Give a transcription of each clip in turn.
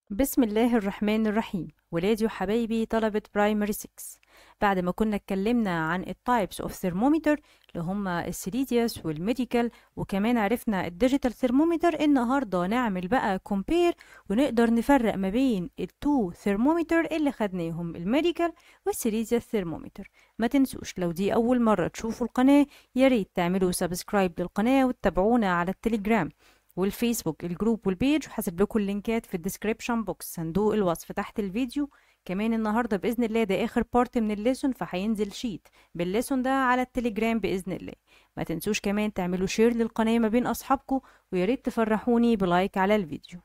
بسم الله الرحمن الرحيم ولادي وحبايبي طلبة برايمري 6 بعد ما كنا اتكلمنا عن التايبس اوف ثيرمومتر اللي هما السيريديوس والميديكال وكمان عرفنا الديجيتال ثيرمومتر النهارده نعمل بقى كومبير ونقدر نفرق ما بين التو ثيرمومتر اللي خدناهم الميديكال والسيريديوس ثيرمومتر ما تنسوش لو دي اول مرة تشوفوا القناة يا ريت تعملوا سبسكرايب للقناة وتتابعونا على التليجرام والفيسبوك الجروب والبيج وحاسب لكم اللينكات في الديسكريبشن بوكس صندوق الوصف تحت الفيديو كمان النهارده باذن الله ده اخر بارت من الليسون فهينزل شيت بالليسون ده على التليجرام باذن الله ما تنسوش كمان تعملوا شير للقناه ما بين اصحابكم ويا ريت تفرحوني بلايك على الفيديو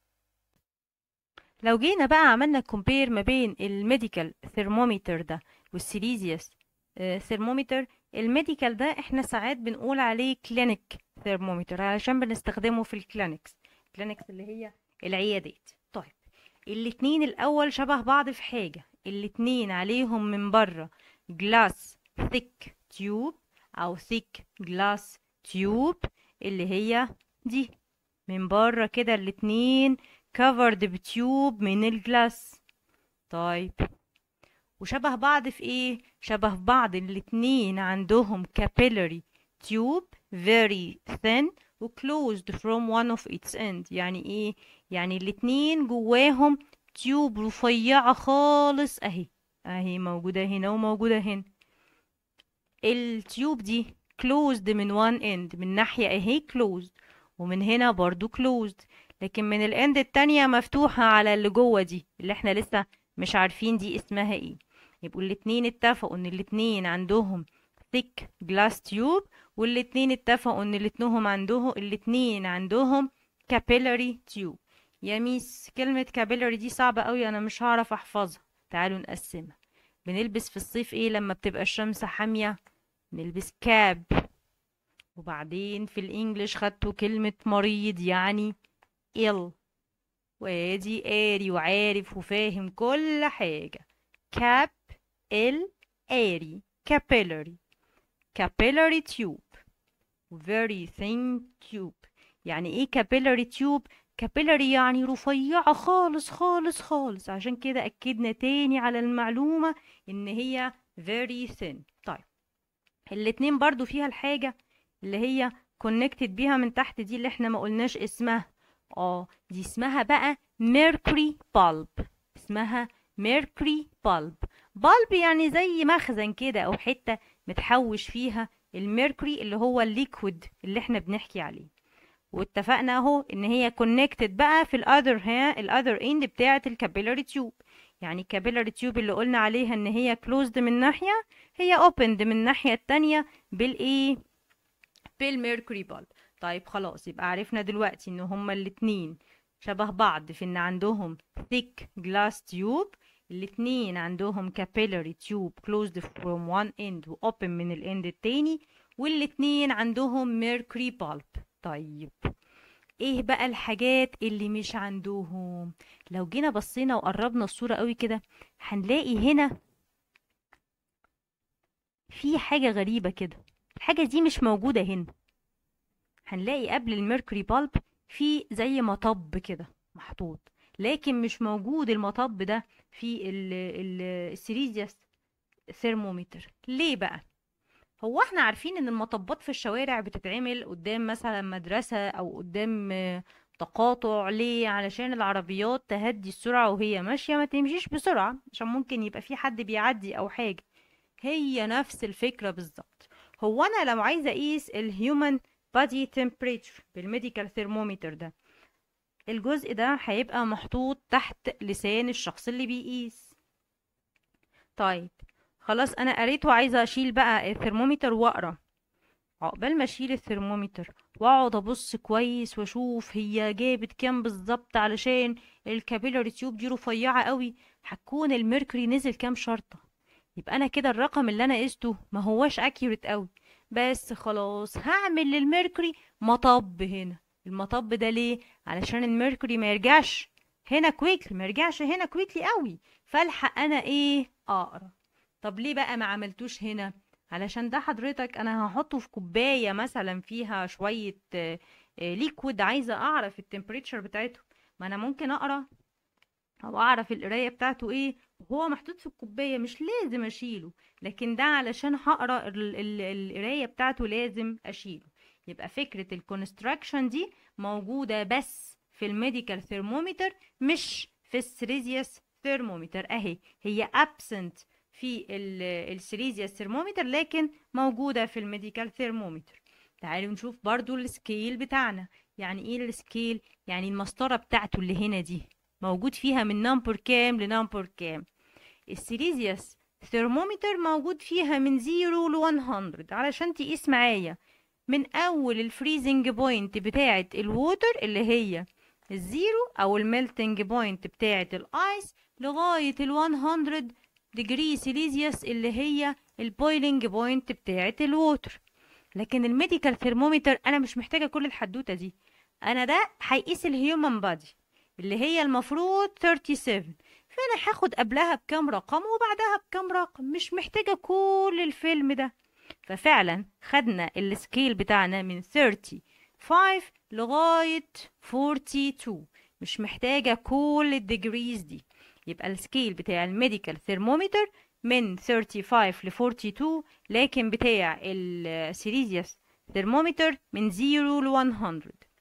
لو جينا بقى عملنا كومبير ما بين الميديكال ثيرمومتر ده والسيليزيوس ثيرمومتر الميديكال ده احنا ساعات بنقول عليه كلينيك ثيرمومتر علشان بنستخدمه في الكلينكس كلينكس اللي هي العيادات طيب الاتنين الاول شبه بعض في حاجة الاتنين عليهم من بره جلاس ثيك تيوب او ثيك جلاس تيوب اللي هي دي من بره كده الاتنين covered بتيوب من الجلاس طيب وشبه بعض في ايه شبه بعض الاتنين عندهم capillary tube very thin و closed from one of its end يعني ايه يعني الاتنين جواهم تيوب رفيعة خالص اهي اهي موجودة هنا وموجودة هنا التيوب دي closed من one end من ناحية اهي closed ومن هنا برضو closed لكن من الاند التانية مفتوحة على اللي جوه دي اللي احنا لسه مش عارفين دي اسمها ايه يبقوا الاتنين اتفقوا ان الاتنين عندهم thick glass tube والاتنين اتفقوا ان الاتنهم عندهم الاتنين عندهم capillary tube يا ميس كلمة capillary دي صعبة قوي انا مش هعرف احفظها تعالوا نقسمها بنلبس في الصيف ايه لما بتبقى الشمس حامية نلبس كاب وبعدين في الانجليش خدتوا كلمة مريض يعني ill وادي قاري وعارف وفاهم كل حاجة كاب ال قاري capillary capillary tube very thin tube يعني ايه capillary tube capillary يعني رفيعة خالص خالص خالص عشان كده أكدنا تاني على المعلومة إن هي very thin طيب الاتنين برضو فيها الحاجة اللي هي connected بيها من تحت دي اللي احنا ما قلناش اسمها اه دي اسمها بقى mercury bulb اسمها mercury bulb bulb يعني زي مخزن كده او حتة متحوش فيها الميركوري اللي هو الليكويد اللي احنا بنحكي عليه واتفقنا اهو ان هي كونكتد بقى في الاذر ها الاذر اند بتاعه الكابيلاري تيوب يعني الكابيلاري تيوب اللي قلنا عليها ان هي كلوزد من ناحيه هي اوبند من الناحيه التانية بالايه بالميركوري بالب طيب خلاص يبقى عرفنا دلوقتي ان هما الاتنين شبه بعض في ان عندهم thick glass tube الاتنين عندهم capillary tube closed from one end و open من الاند التاني والاتنين عندهم mercury bulb طيب ايه بقى الحاجات اللي مش عندهم لو جينا بصينا وقربنا الصورة قوي كده هنلاقي هنا في حاجة غريبة كده الحاجة دي مش موجودة هنا هنلاقي قبل الميركوري بالب في زي مطب كده محطوط لكن مش موجود المطب ده في السيريزيوس ثيرمومتر ليه بقى هو احنا عارفين ان المطبات في الشوارع بتتعمل قدام مثلا مدرسة او قدام تقاطع ليه علشان العربيات تهدي السرعة وهي ماشية ما تمشيش بسرعة عشان ممكن يبقى في حد بيعدي او حاجة هي نفس الفكرة بالظبط هو انا لو عايزة اقيس الهيومن بادي تمبريتشر بالميديكال ثيرمومتر ده الجزء ده هيبقى محطوط تحت لسان الشخص اللي بيقيس طيب خلاص انا قريت وعايزه اشيل بقى الثرمومتر واقرا عقبال ما اشيل الثرمومتر واقعد ابص كويس واشوف هي جابت كام بالظبط علشان الكابيلاري تيوب دي رفيعه قوي هتكون الميركوري نزل كام شرطه يبقى انا كده الرقم اللي انا قسته ما هواش اكيوريت قوي بس خلاص هعمل للميركوري مطب هنا المطب ده ليه علشان الميركوري ما يرجعش هنا كويكلي ما يرجعش هنا كويكلي قوي فالحق انا ايه اقرا طب ليه بقى ما عملتوش هنا علشان ده حضرتك انا هحطه في كوبايه مثلا فيها شويه ليكويد عايزه اعرف التمبريتشر بتاعته ما انا ممكن اقرا او اعرف القرايه بتاعته ايه وهو محطوط في الكوبايه مش لازم اشيله لكن ده علشان هقرا ال- ال- القرايه بتاعته لازم اشيله يبقى فكره الكونستراكشن دي موجوده بس في الميديكال ثيرمومتر مش في السيريزيوس ثيرمومتر اهي هي absent في السيريزيوس ثيرمومتر لكن موجوده في الميديكال ثيرمومتر تعالوا نشوف برضو السكيل بتاعنا يعني ايه السكيل يعني المسطره بتاعته اللي هنا دي موجود فيها من نمبر كام لنمبر كام السيليزيوس ثرمومتر موجود فيها من 0 ل 100 علشان تقيس معايا من اول الفريزنج بوينت بتاعه الووتر اللي هي الزيرو او الميلتنج بوينت بتاعه الايس لغايه ال 100 ديجري سيليزيوس اللي هي البويلنج بوينت بتاعه الووتر لكن الميديكال ثرمومتر انا مش محتاجه كل الحدوته دي انا ده هيقيس الهيومن بادي اللي هي المفروض 37 فانا هاخد قبلها بكام رقم وبعدها بكام رقم مش محتاجه كل الفيلم ده ففعلا خدنا السكيل بتاعنا من 35 لغايه 42 مش محتاجه كل الديجريز دي يبقى السكيل بتاع الميديكال ثرمومتر من 35 ل 42 لكن بتاع السيريزيوس ثرمومتر من 0 ل 100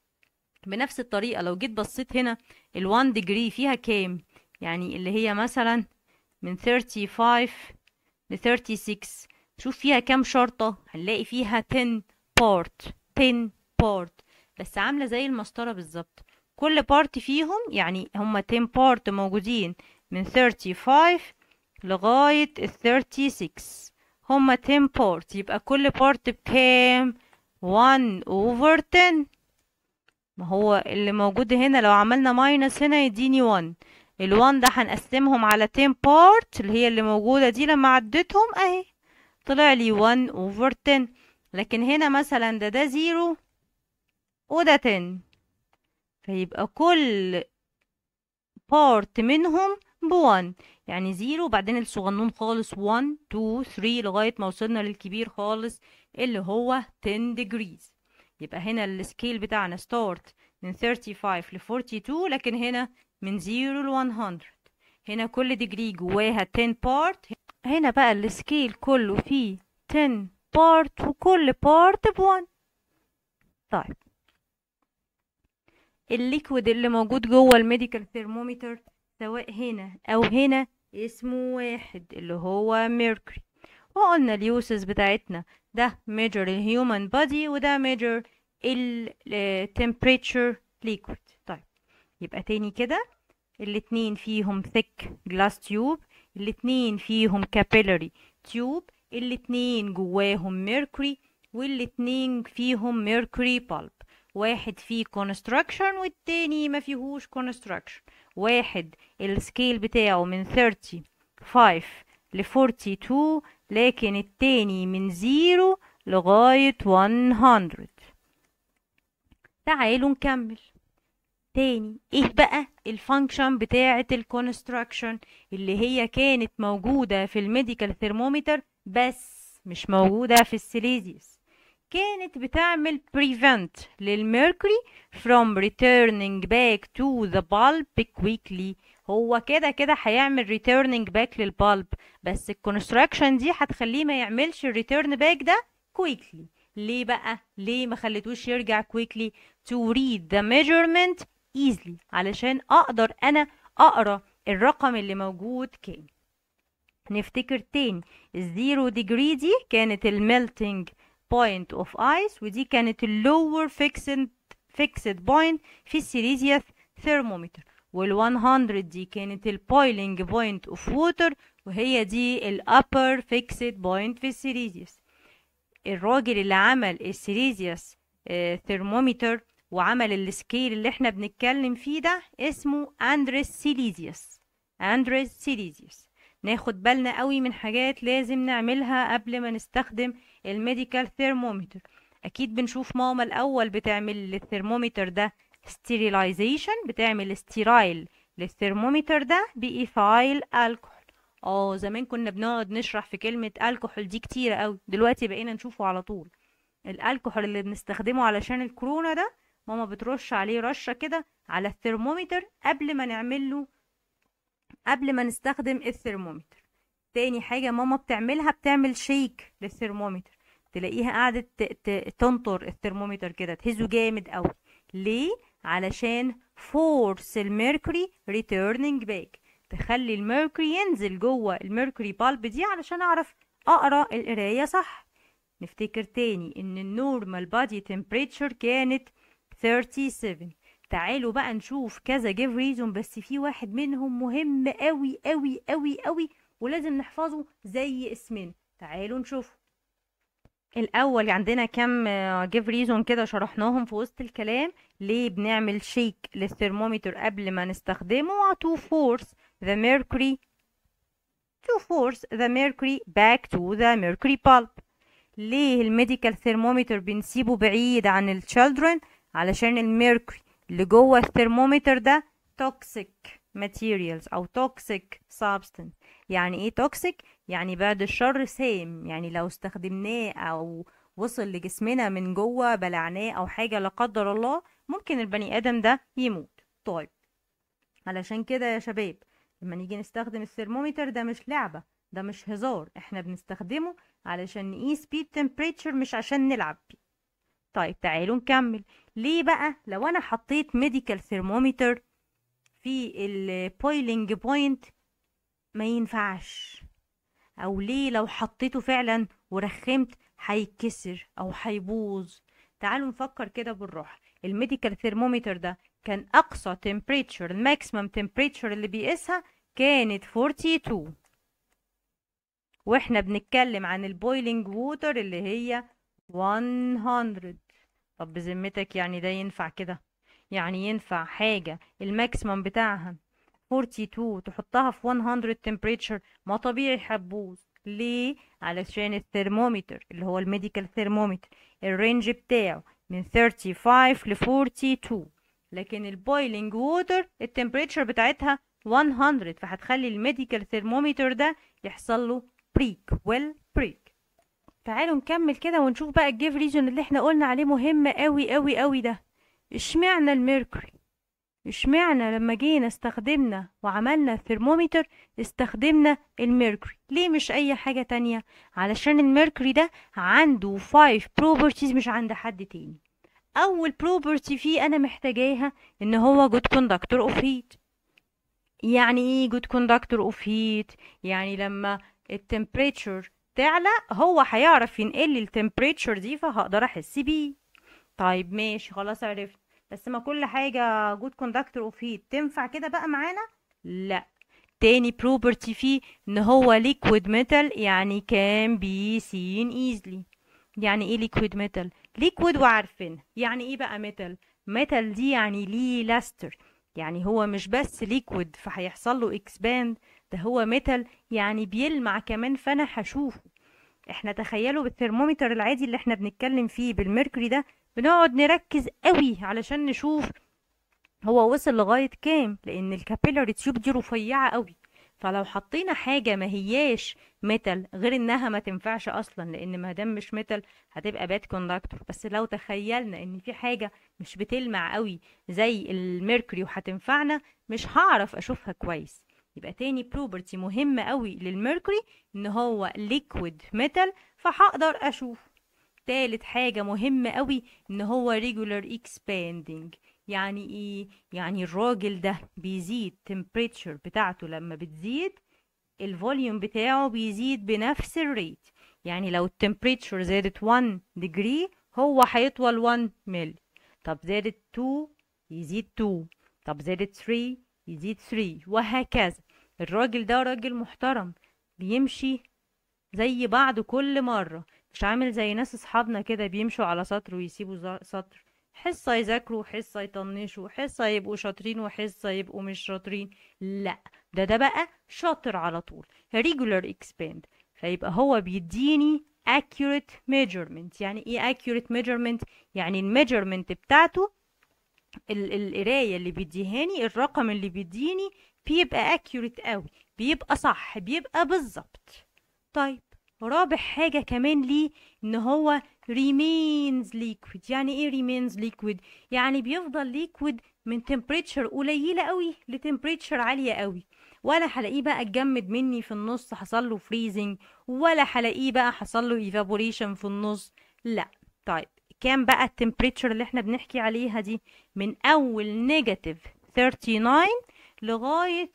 بنفس الطريقة لو جيت بصيت هنا ال 1 degree فيها كام يعني اللي هي مثلا من 35 ل 36 شوف فيها كام شرطة هنلاقي فيها 10 part 10 part بس عاملة زي المسطرة بالظبط كل بارت فيهم يعني هما 10 part موجودين من 35 لغاية ال 36 هما 10 part يبقى كل بارت بكام 1 over 10 ما هو اللي موجود هنا لو عملنا ماينس هنا يديني 1 ال1 ده هنقسمهم على 10 بارت اللي هي اللي موجودة دي لما عديتهم اهي طلع لي 1 over 10 لكن هنا مثلا ده ده 0 وده 10 فيبقى كل بارت منهم ب1 يعني 0 وبعدين الصغنون خالص 1 2 3 لغاية ما وصلنا للكبير خالص اللي هو 10 degrees يبقى هنا السكيل بتاعنا ستارت من 35 ل 42 لكن هنا من 0 ل 100 هنا كل ديجري جواها 10 بارت هنا بقى السكيل كله فيه 10 بارت وكل بارت ب 1 طيب الليكويد اللي موجود جوه الميديكال ثيرمومتر سواء هنا او هنا اسمه واحد اللي هو ميركوري وقلنا اليوسز بتاعتنا ده measure الهيومن بادي وده measure ال temperature liquid طيب يبقى تاني كده الاتنين فيهم thick glass tube الاتنين فيهم capillary tube الاتنين جواهم mercury والاتنين فيهم mercury pulp واحد فيه construction والتاني ما فيهوش construction واحد السكيل بتاعه من 35 ل 42 لكن التاني من 0 لغاية 100 تعالوا نكمل تاني ايه بقى الفانكشن بتاعة الكونستراكشن اللي هي كانت موجودة في الميديكال ثيرمومتر بس مش موجودة في السيليزيوس كانت بتعمل prevent للميركوري from returning back to the bulb quickly هو كده كده هيعمل returning back للبالب بس الكونستراكشن دي هتخليه ما يعملش الريتيرن باك ده quickly ليه بقى ليه ما خليتوش يرجع quickly to read the measurement easily علشان اقدر انا اقرا الرقم اللي موجود كام نفتكر تاني الزيرو ديجري دي كانت الميلتنج بوينت اوف ايس ودي كانت اللور فيكسد فيكسد بوينت في السيليزيوس ثيرمومتر وال100 دي كانت البويلنج بوينت اوف ووتر وهي دي الابر فيكسد بوينت في السيليزيوس الراجل اللي عمل السيليزيوس ثيرمومتر وعمل السكيل اللي احنا بنتكلم فيه ده اسمه اندريس سيليزيوس اندريس سيليزيوس ناخد بالنا قوي من حاجات لازم نعملها قبل ما نستخدم الميديكال ثيرمومتر اكيد بنشوف ماما الاول بتعمل الثيرمومتر ده sterilization بتعمل ستيرايل للثيرمومتر ده بإيثايل الكحول اه زمان كنا بنقعد نشرح في كلمة الكحول دي كتيرة قوي دلوقتي بقينا نشوفه على طول الالكحول اللي بنستخدمه علشان الكورونا ده ماما بترش عليه رشة كده على الثيرمومتر قبل ما نعمل له قبل ما نستخدم الثرمومتر تاني حاجة ماما بتعملها بتعمل شيك للثرمومتر تلاقيها قاعدة تنطر الثرمومتر كده تهزه جامد قوي ليه علشان فورس الميركوري ريتيرنينج باك تخلي الميركوري ينزل جوه الميركوري بالب دي علشان اعرف اقرا القرايه صح نفتكر تاني ان النورمال بادي تمبريتشر كانت 37 تعالوا بقى نشوف كذا جيف ريزون بس في واحد منهم مهم قوي قوي قوي قوي ولازم نحفظه زي اسمنا تعالوا نشوفه الاول عندنا كام جيف ريزون كده شرحناهم في وسط الكلام ليه بنعمل شيك للثرمومتر قبل ما نستخدمه to force the mercury to force the mercury back to the mercury pulp ليه الميديكال ثرمومتر بنسيبه بعيد عن الشيلدرن علشان الميركوري اللي جوه الثرمومتر ده توكسيك materials او توكسيك substance يعني ايه توكسيك يعني بعد الشر سام يعني لو استخدمناه او وصل لجسمنا من جوه بلعناه او حاجه لا قدر الله ممكن البني ادم ده يموت طيب علشان كده يا شباب لما نيجي نستخدم الثرمومتر ده مش لعبه ده مش هزار احنا بنستخدمه علشان نقيس بيه التمبريتشر مش عشان نلعب بيه طيب تعالوا نكمل ليه بقى لو انا حطيت ميديكال ثرمومتر في البويلنج بوينت ما ينفعش او ليه لو حطيته فعلا ورخمت هيتكسر او هيبوظ تعالوا نفكر كده بالراحه الميديكال ثرمومتر ده كان اقصى تمبريتشر الماكسيمم تمبريتشر اللي بيقيسها كانت 42 واحنا بنتكلم عن البويلنج ووتر اللي هي 100 طب بذمتك يعني ده ينفع كده يعني ينفع حاجة الماكسيمم بتاعها 42 تحطها في 100 temperature ما طبيعي هتبوظ ليه علشان الثرمومتر اللي هو الميديكال ثرمومتر الرينج بتاعه من 35 ل 42 لكن البويلنج ووتر التمبريتشر بتاعتها 100 فهتخلي الميديكال ثرمومتر ده يحصل له بريك ويل بريك تعالوا نكمل كده ونشوف بقى الجيف ريجن اللي احنا قلنا عليه مهم قوي قوي قوي ده اشمعنى الميركوري اشمعنى لما جينا استخدمنا وعملنا الثرمومتر استخدمنا الميركوري ليه مش اي حاجة تانية علشان الميركوري ده عنده 5 properties مش عند حد تاني اول property فيه انا محتاجاها ان هو good conductor of heat يعني ايه good conductor of heat يعني لما التمبريتشر تعلى هو هيعرف ينقل لي التمبريتشر دي فهقدر احس بيه طيب ماشي خلاص عرفت بس ما كل حاجة جود كوندكتور اوف هيت تنفع كده بقى معانا لا تاني بروبرتي فيه ان هو ليكويد ميتال يعني كان بي سين ايزلي يعني ايه ليكويد ميتال ليكويد وعارفين يعني ايه بقى ميتال ميتال دي يعني ليه لاستر يعني هو مش بس ليكويد فهيحصل له اكسباند ده هو ميتال يعني بيلمع كمان فانا هشوفه احنا تخيلوا بالثرمومتر العادي اللي احنا بنتكلم فيه بالميركوري ده بنقعد نركز قوي علشان نشوف هو وصل لغاية كام لان الكابيلاري تيوب دي رفيعة قوي فلو حطينا حاجة ما هياش ميتال غير انها ما تنفعش اصلا لان ما دام مش ميتال هتبقى باد كوندكتور بس لو تخيلنا ان في حاجة مش بتلمع قوي زي الميركوري وهتنفعنا مش هعرف اشوفها كويس يبقى تاني بروبرتي مهمة قوي للميركوري ان هو ليكويد ميتال فهقدر اشوفه تالت حاجة مهمة قوي ان هو regular expanding يعني ايه يعني الراجل ده بيزيد temperature بتاعته لما بتزيد الفوليوم بتاعه بيزيد بنفس الريت يعني لو التمبريتشر زادت 1 degree هو هيطول 1 ملي طب زادت 2 يزيد 2 طب زادت 3 يزيد 3 وهكذا الراجل ده راجل محترم بيمشي زي بعض كل مرة مش عامل زي ناس اصحابنا كده بيمشوا على سطر ويسيبوا سطر حصة يذاكروا حصة يطنشوا حصة يبقوا شاطرين وحصة يبقوا مش شاطرين لا ده ده بقى شاطر على طول regular expand فيبقى هو بيديني accurate measurement يعني ايه accurate measurement يعني الميجرمنت بتاعته القراية اللي بيديهاني الرقم اللي بيديني بيبقى accurate قوي بيبقى صح بيبقى بالظبط طيب رابع حاجة كمان ليه ان هو remains liquid يعني ايه remains liquid يعني بيفضل liquid من temperature قليلة قوي ل temperature عالية قوي ولا هلاقيه بقى اتجمد مني في النص حصل له freezing ولا هلاقيه بقى حصل له evaporation في النص لا طيب كام بقى التمبريتشر اللي احنا بنحكي عليها دي من اول نيجاتيف 39 لغاية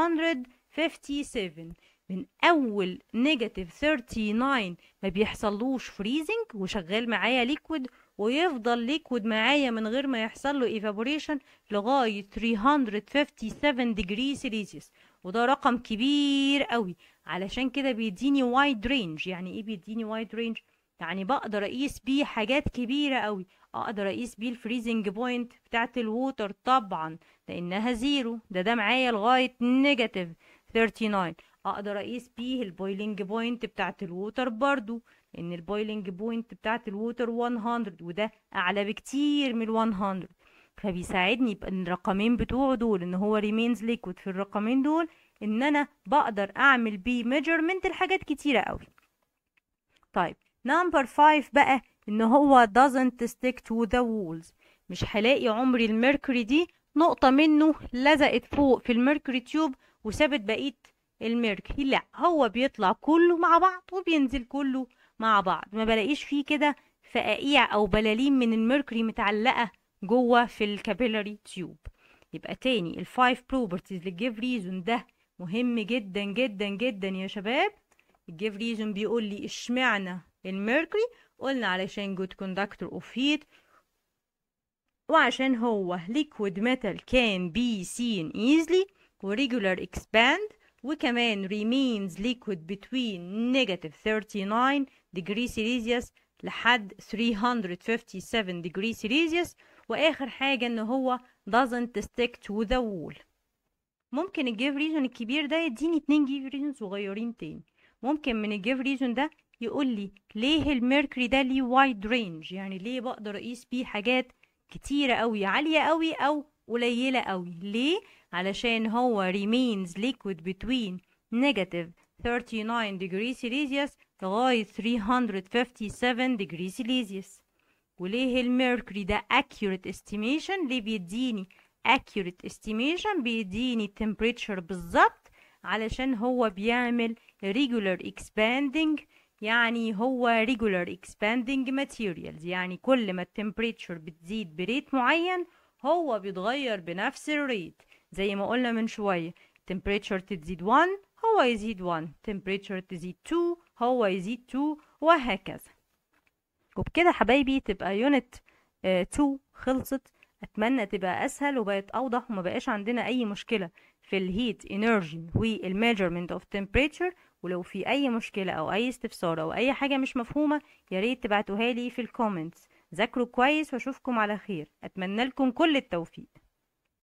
357 من اول نيجاتيف 39 ما بيحصلوش فريزنج وشغال معايا ليكويد ويفضل ليكويد معايا من غير ما يحصل له ايفابوريشن لغايه 357 ديجري سيليزيوس وده رقم كبير قوي علشان كده بيديني وايد رينج يعني ايه بيديني وايد رينج يعني بقدر اقيس بيه حاجات كبيره قوي اقدر اقيس بيه الفريزنج بوينت بتاعت الووتر طبعا لانها زيرو ده ده معايا لغايه نيجاتيف 39 اقدر اقيس بيه البويلنج بوينت بتاعت الووتر برضو لان البويلنج بوينت بتاعت الووتر 100 وده اعلى بكتير من 100 فبيساعدني الرقمين بتوعه دول ان هو ريمينز ليكويد في الرقمين دول ان انا بقدر اعمل بيه ميجرمنت لحاجات كتيره قوي طيب نمبر 5 بقى ان هو doesn't stick to the walls مش هلاقي عمري الميركوري دي نقطة منه لزقت فوق في الميركوري تيوب وسابت بقية الميركوري لا هو بيطلع كله مع بعض وبينزل كله مع بعض ما بلاقيش فيه كده فقاقيع او بلالين من الميركوري متعلقة جوه في الكابيلاري تيوب يبقى تاني الفايف بروبرتيز للجيف ريزون ده مهم جدا جدا جدا يا شباب الجيف ريزون بيقول لي اشمعنى الميركوري قلنا علشان good conductor of heat وعشان هو liquid metal can be seen easily و regular expand وكمان remains liquid between negative 39 degree Celsius لحد 357 degree Celsius واخر حاجة ان هو doesn't stick to the wall ممكن الجيف ريزون الكبير ده يديني اتنين جيف ريزون صغيرين تاني ممكن من الجيف ريزون ده يقول لي ليه الميركوري ده ليه وايد رينج يعني ليه بقدر اقيس بيه حاجات كتيرة قوي عالية قوي او قليلة قوي ليه علشان هو remains liquid between negative 39 degree Celsius لغاية 357 degree Celsius وليه الميركوري ده accurate estimation ليه بيديني accurate estimation بيديني temperature بالظبط علشان هو بيعمل regular expanding يعني هو regular expanding materials يعني كل ما التمبريتشر بتزيد بريت معين هو بيتغير بنفس الريت زي ما قلنا من شوية temperature تزيد 1 هو يزيد 1 temperature تزيد 2 هو يزيد 2 وهكذا وبكده حبايبي تبقى يونت 2 خلصت اتمنى تبقى اسهل وبقت اوضح وما بقاش عندنا اي مشكله في الهيت انرجي والميجرمنت اوف temperature ولو في اي مشكله او اي استفسار او اي حاجه مش مفهومه يا ريت تبعتوها لي في الكومنتس ذاكروا كويس واشوفكم على خير اتمنى لكم كل التوفيق